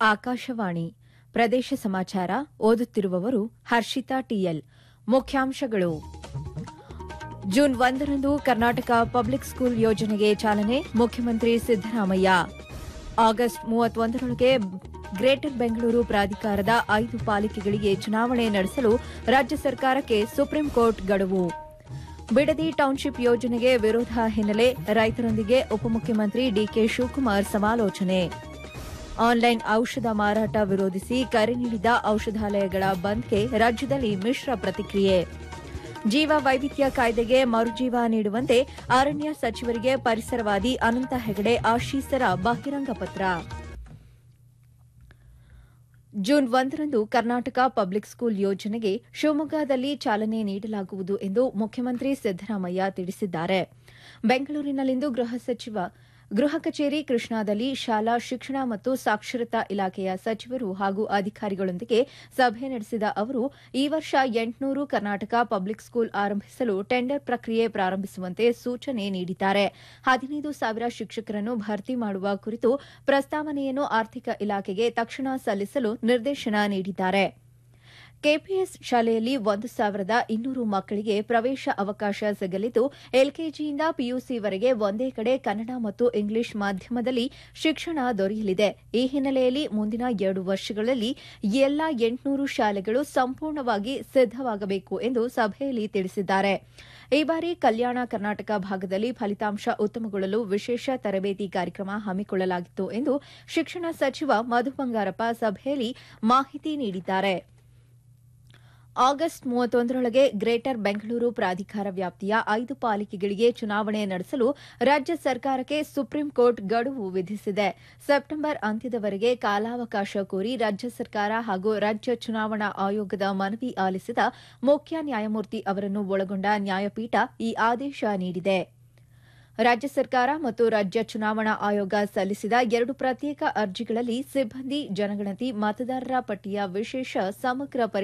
ಆಕಾಶವಾಣಿ ಪ್ರದೇಶ ಸಮಾಚಾರ ಓದುತ್ತಿರುವವರು ಹರ್ಷಿತಾ ಟಿಎಲ್ ಮುಖ್ಯಾಂಶಗಳು ಜೂನ್ ಒಂದರಂದು ಕರ್ನಾಟಕ ಪಬ್ಲಿಕ್ ಸ್ಕೂಲ್ ಯೋಜನೆಗೆ ಚಾಲನೆ ಮುಖ್ಯಮಂತ್ರಿ ಸಿದ್ದರಾಮಯ್ಯ ಆಗಸ್ಟ್ ಮೂವತ್ತೊಂದರೊಳಗೆ ಗ್ರೇಟರ್ ಬೆಂಗಳೂರು ಪ್ರಾಧಿಕಾರದ ಐದು ಪಾಲಿಕೆಗಳಿಗೆ ಚುನಾವಣೆ ನಡೆಸಲು ರಾಜ್ಯ ಸರ್ಕಾರಕ್ಕೆ ಸುಪ್ರೀಂ ಕೋರ್ಟ್ ಗಡುವು ಬಿಡದಿ ಟೌನ್ಶಿಪ್ ಯೋಜನೆಗೆ ವಿರೋಧ ಹಿನ್ನೆಲೆ ರೈತರೊಂದಿಗೆ ಉಪಮುಖ್ಯಮಂತ್ರಿ ಡಿಕೆ ಶಿವಕುಮಾರ್ ಸಮಾಲೋಚನೆ ಆನ್ಲೈನ್ ಔಷಧ ಮಾರಾಟ ವಿರೋಧಿಸಿ ಕರೆ ನೀಡಿದ ಔಷಧಾಲಯಗಳ ಬಂದ್ಗೆ ರಾಜ್ಯದಲ್ಲಿ ಮಿಶ್ರ ಪ್ರತಿಕ್ರಿಯೆ ಜೀವ ವೈವಿಧ್ಯ ಕಾಯ್ದೆಗೆ ಮರುಜೀವ ನೀಡುವಂತೆ ಅರಣ್ಯ ಸಚಿವರಿಗೆ ಪರಿಸರವಾದಿ ಅನಂತ ಹೆಗಡೆ ಆಶೀಸರ ಬಹಿರಂಗ ಪತ್ರ ಜೂನ್ ಒಂದರಂದು ಕರ್ನಾಟಕ ಪಬ್ಲಿಕ್ ಸ್ಕೂಲ್ ಯೋಜನೆಗೆ ಶಿವಮೊಗ್ಗದಲ್ಲಿ ಚಾಲನೆ ನೀಡಲಾಗುವುದು ಎಂದು ಮುಖ್ಯಮಂತ್ರಿ ಸಿದ್ದರಾಮಯ್ಯ ತಿಳಿಸಿದ್ದಾರೆ ಬೆಂಗಳೂರಿನಲ್ಲಿಂದು ಗೃಹ ಸಚಿವ ಗೃಹ ಕಚೇರಿ ಕೃಷ್ಣಾದಲ್ಲಿ ಶಾಲಾ ಶಿಕ್ಷಣ ಮತ್ತು ಸಾಕ್ಷರತಾ ಇಲಾಖೆಯ ಸಚಿವರು ಹಾಗೂ ಅಧಿಕಾರಿಗಳೊಂದಿಗೆ ಸಭೆ ನಡೆಸಿದ ಅವರು ಈ ವರ್ಷ ಎಂಟುನೂರು ಕರ್ನಾಟಕ ಪಬ್ಲಿಕ್ ಸ್ಕೂಲ್ ಆರಂಭಿಸಲು ಟೆಂಡರ್ ಪ್ರಕ್ರಿಯೆ ಪ್ರಾರಂಭಿಸುವಂತೆ ಸೂಚನೆ ನೀಡಿದ್ದಾರೆ ಹದಿನೈದು ಸಾವಿರ ಶಿಕ್ಷಕರನ್ನು ಭರ್ತಿ ಮಾಡುವ ಕುರಿತು ಪ್ರಸ್ತಾವನೆಯನ್ನು ಆರ್ಥಿಕ ಇಲಾಖೆಗೆ ತಕ್ಷಣ ಸಲ್ಲಿಸಲು ನಿರ್ದೇಶನ ನೀಡಿದ್ದಾರೆ ಕೆಪಿಎಸ್ ಶಾಲೆಯಲ್ಲಿ ಒಂದು ಸಾವಿರದ ಇನ್ನೂರು ಮಕ್ಕಳಿಗೆ ಪ್ರವೇಶ ಅವಕಾಶ ಸಿಗಲಿದ್ದು ಎಲ್ಕೆಜಿಯಿಂದ ಪಿಯುಸಿವರೆಗೆ ಒಂದೇ ಕಡೆ ಕನ್ನಡ ಮತ್ತು ಇಂಗ್ಲಿಷ್ ಮಾಧ್ಯಮದಲ್ಲಿ ಶಿಕ್ಷಣ ದೊರೆಯಲಿದೆ ಈ ಹಿನ್ನೆಲೆಯಲ್ಲಿ ಮುಂದಿನ ಎರಡು ವರ್ಷಗಳಲ್ಲಿ ಎಲ್ಲಾ ಎಂಟುನೂರು ಶಾಲೆಗಳು ಸಂಪೂರ್ಣವಾಗಿ ಸಿದ್ದವಾಗಬೇಕು ಎಂದು ಸಭೆಯಲ್ಲಿ ತಿಳಿಸಿದ್ದಾರೆ ಈ ಬಾರಿ ಕಲ್ಯಾಣ ಕರ್ನಾಟಕ ಭಾಗದಲ್ಲಿ ಫಲಿತಾಂಶ ಉತ್ತಮಗೊಳ್ಳಲು ವಿಶೇಷ ತರಬೇತಿ ಕಾರ್ಯಕ್ರಮ ಹಮ್ಮಿಕೊಳ್ಳಲಾಗಿತ್ತು ಎಂದು ಶಿಕ್ಷಣ ಸಚಿವ ಮಧು ಬಂಗಾರಪ್ಪ ಸಭೆಯಲ್ಲಿ ಮಾಹಿತಿ ನೀಡಿದ್ದಾರೆ ಆಗಸ್ಟ್ ಮೂವತ್ತೊಂದರೊಳಗೆ ಗ್ರೇಟರ್ ಬೆಂಗಳೂರು ಪ್ರಾಧಿಕಾರ ವ್ಯಾಪ್ತಿಯ ಐದು ಪಾಲಿಕೆಗಳಿಗೆ ಚುನಾವಣೆ ನಡೆಸಲು ರಾಜ್ಯ ಸರ್ಕಾರಕ್ಕೆ ಸುಪ್ರೀಂ ಕೋರ್ಟ್ ಗಡುವು ವಿಧಿಸಿದೆ ಸೆಪ್ಟೆಂಬರ್ ಅಂತ್ಯದವರೆಗೆ ಕಾಲಾವಕಾಶ ಕೋರಿ ರಾಜ್ಯ ಸರ್ಕಾರ ಹಾಗೂ ರಾಜ್ಯ ಚುನಾವಣಾ ಆಯೋಗದ ಮನವಿ ಆಲಿಸಿದ ಮುಖ್ಯ ನ್ಯಾಯಮೂರ್ತಿ ಅವರನ್ನು ಒಳಗೊಂಡ ನ್ಯಾಯಪೀಠ ಈ ಆದೇಶ ನೀಡಿದೆ ರಾಜ್ಯ ಸರ್ಕಾರ ಮತ್ತು ರಾಜ್ಯ ಚುನಾವಣಾ ಆಯೋಗ ಸಲ್ಲಿಸಿದ ಎರಡು ಪ್ರತ್ಯೇಕ ಅರ್ಜಿಗಳಲ್ಲಿ ಸಿಬ್ಬಂದಿ ಜನಗಣತಿ ಮತದಾರರ ಪಟ್ಟಿಯ ವಿಶೇಷ ಸಮಗ್ರ